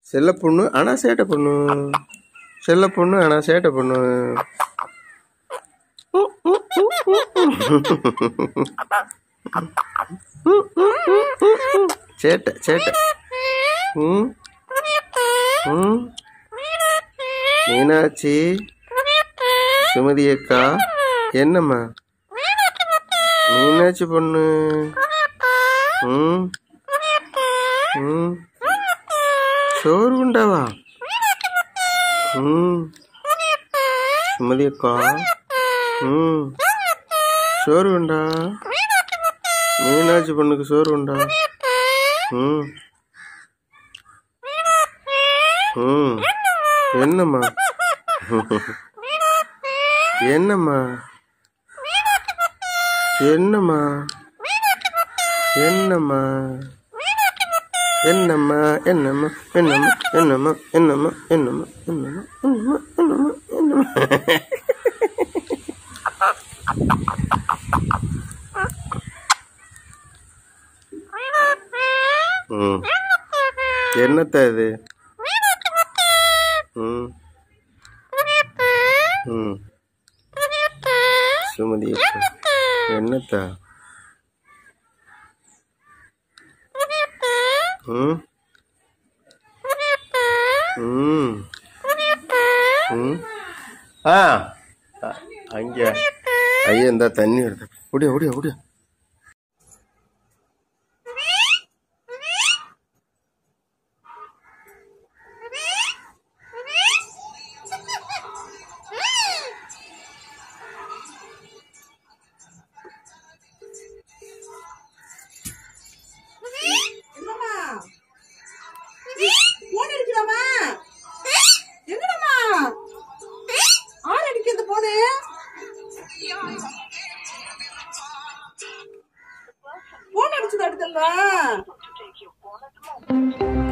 செல்ல பொண்ணு ஆனா சேட்டை பொண்ணு செல்ல பொண்ணு ஆனா சேட்டை பொண்ணு சேட்டை சேட்டை ம் ம் மீனாட்சி சுமதி அக்கா என்னம்மா மீனாட்சி பொண்ணு ம் ம் சோறு உண்டாவா ம் சுமதி அக்கா ம் சோறு உண்டா மீனாட்சி பொண்ணுக்கு சோறு உண்டா ம் ம் என்னம்மா என்னம்மா என்னம்மா என்னம்மா என்னம்மா என்னம்மா என்னம்மா என்னம்மா என்னம்மா என்னம்மா என்னம்மா என்னம்மா என்னம்மா என்னம்மா ம் என்னத்த இது ம் ம் சுமதி அக்கா. என்னத்தா ம் ம் ம் ஆ அ- அங்க ஐயா இந்த தண்ணி எடுத்து ஓடியா ஓடியா ஓடியா என்னம்மா போன் அடிக்கலாமா எங்கடம்மா ஆள் அடிக்கிறது போனு போன் அடிச்சது அடுத்தல்ல